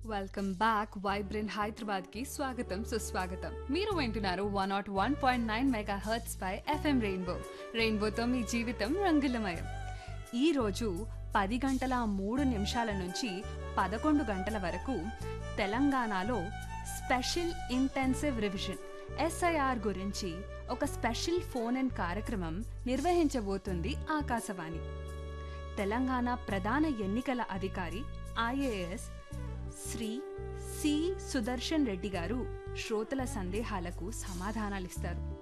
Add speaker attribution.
Speaker 1: welcome back vibrant Hyderabad కి స్వాగతం సుస్వాగతం మీరు వింటున్నారు one not one point nine megahertz పై ఎఫ్ఎం రెయిన్బో రెయిన్బోతో మీ జీవితం రంగులమయం ఈ రోజు పది గంటల మూడు నిమిషాల నుంచి పదకొండు గంటల వరకు తెలంగాణలో స్పెషల్ ఇంటెన్సివ్ రివిజన్ ఎస్ఐఆర్ గురించి ఒక స్పెషల్ ఫోన్ ఇన్ కార్యక్రమం నిర్వహించబోతుంది ఆకాశవాణి తెలంగాణ ప్రధాన ఎన్నికల అధికారి ఐఏఎస్ శ్రీ సి సుదర్శన్ రెడ్డి గారు శ్రోతల సందేహాలకు సమాధానాలిస్తారు